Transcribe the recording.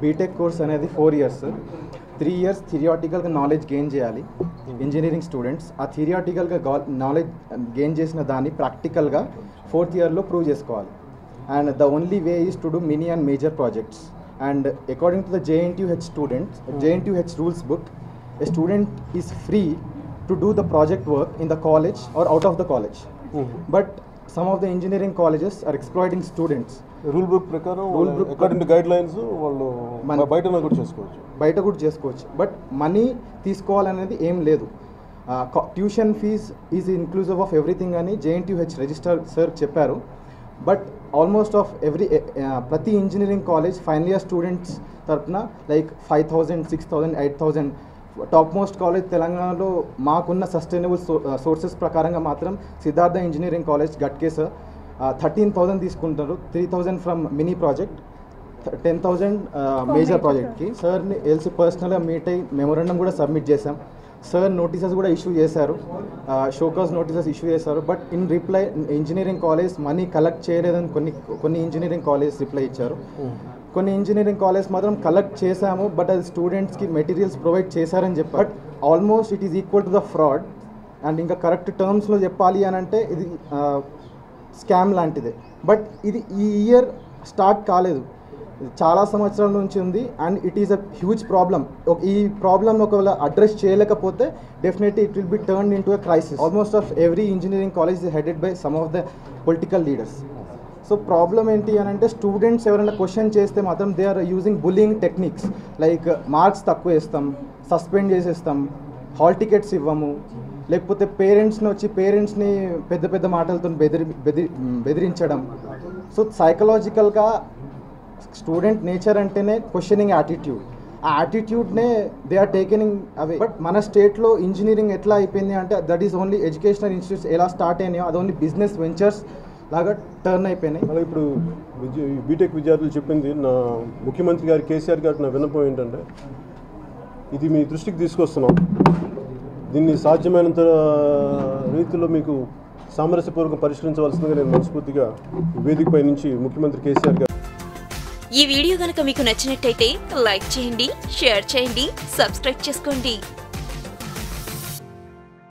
BTech course అనేది four years three years థిరియాటికల్గా knowledge gain చేయాలి ఇంజనీరింగ్ స్టూడెంట్స్ ఆ థిరియాటికల్గా నాలెడ్జ్ గెయిన్ చేసిన దాన్ని ప్రాక్టికల్గా ఫోర్త్ ఇయర్లో ప్రూవ్ చేసుకోవాలి and the only way is to do mini and major projects and according to the JNTH students JNTH rules book a student is free to do the project work in the college or out of the college. But some of the engineering colleges are exploiting students. Rule book ప్రకారం Rule book according guidelines వాళ్ళు మన- బయట కూడా చేసుకోవచ్చు బయట కూడా చేసుకోవచ్చు but money తీసుకోవాలనేది ఏం లేదు tuition fee is inclusive of everything అని జేఎన్టీహెచ్ రిజిస్టర్ సార్ చెప్పారు బట్ ఆల్మోస్ట్ ఆఫ్ ఎవ్రీ ప్రతి engineering college final year students తరఫున like five thousand six thousand eight thousand top most college తెలంగాణలో మాకున్న సస్టైనబుల్ సోర్సెస్ ప్రకారంగా మాత్రం సిద్ధార్థ ఇంజనీరింగ్ కాలేజ్ గట్కే sir thirteen thousand తీసుకుంటారు three thousand from mini project ten thousand major ప్రాజెక్ట్కి సార్ని ఎల్సి పర్సనల్గా మీట్ అయ్యి మెమోరండం కూడా సబ్మిట్ చేశాం సార్ నోటీసెస్ కూడా ఇష్యూ చేశారు షోకాస్ నోటీసెస్ ఇష్యూ చేశారు but in reply engineering college money collect చేయలేదని కొన్ని కొన్ని ఇంజనీరింగ్ కాలేజ్ రిప్లై ఇచ్చారు కొన్ని ఇంజనీరింగ్ కాలేజ్ మాత్రం కలెక్ట్ చేశాము బట్ అది స్టూడెంట్స్కి మెటీరియల్స్ ప్రొవైడ్ చేశారని చెప్పి but almost it is equal to the fraud and ఇంకా కరెక్ట్ టర్మ్స్లో చెప్పాలి అని అంటే ఇది స్కామ్ లాంటిదే బట్ ఇది ఈ ఇయర్ స్టార్ట్ కాలేదు ఇది చాలా సంవత్సరాల నుంచి ఉంది and it is a huge problem ఈ ప్రాబ్లమ్ ఒకవేళ అడ్రస్ చేయలేకపోతే definitely it will be turn in to a crisis almost of every engineering college is headed by some of the political leaders so problem ఏంటి అని అంటే students ఎవరైనా question చేస్తే మాత్రం they are using bullying techniques like marks తక్కువ వేస్తాం suspend చేసేస్తాం hall tickets ఇవ్వము లేకపోతే పేరెంట్స్ని వచ్చి పేరెంట్స్ని పెద్ద పెద్ద మాటలతో బెదిరి బెదిరి బెదిరించడం సో సైకలాజికల్గా స్టూడెంట్ నేచర్ అంటేనే క్వశ్చనింగ్ యాటిట్యూడ్ ఆ యాటిట్యూడ్నే they are taking away but మన స్టేట్లో ఇంజనీరింగ్ ఎట్లా అయిపోయింది అంటే that is only educational institutes ఎలా స్టార్ట్ అయినాయో అది ఓన్లీ బిజినెస్ వెంచర్స్ లాగా టర్న్ అయిపోయినాయి అలాగే ఇప్పుడు విద్య బీటెక్ విద్యార్థులు చెప్పింది నా ముఖ్యమంత్రి గారి కేసీఆర్ గారికి నా విన్నపం ఏంటంటే ఇది మీ దృష్టికి తీసుకొస్తున్నాం దీన్ని సాధ్యమైనంత రీతిలో మీకు సామరస్యపూర్వకంగా పరిష్కరించవలసిందిగా నేను మనస్ఫూర్తిగా ఈ వేదికపై నుంచి ముఖ్యమంత్రి కేసీఆర్ గారు ఈ వీడియో గనక మీకు నచ్చినట్టయితే లైక్ చేయండి షేర్ చేయండి సబ్స్క్రైబ్ చేసుకోండి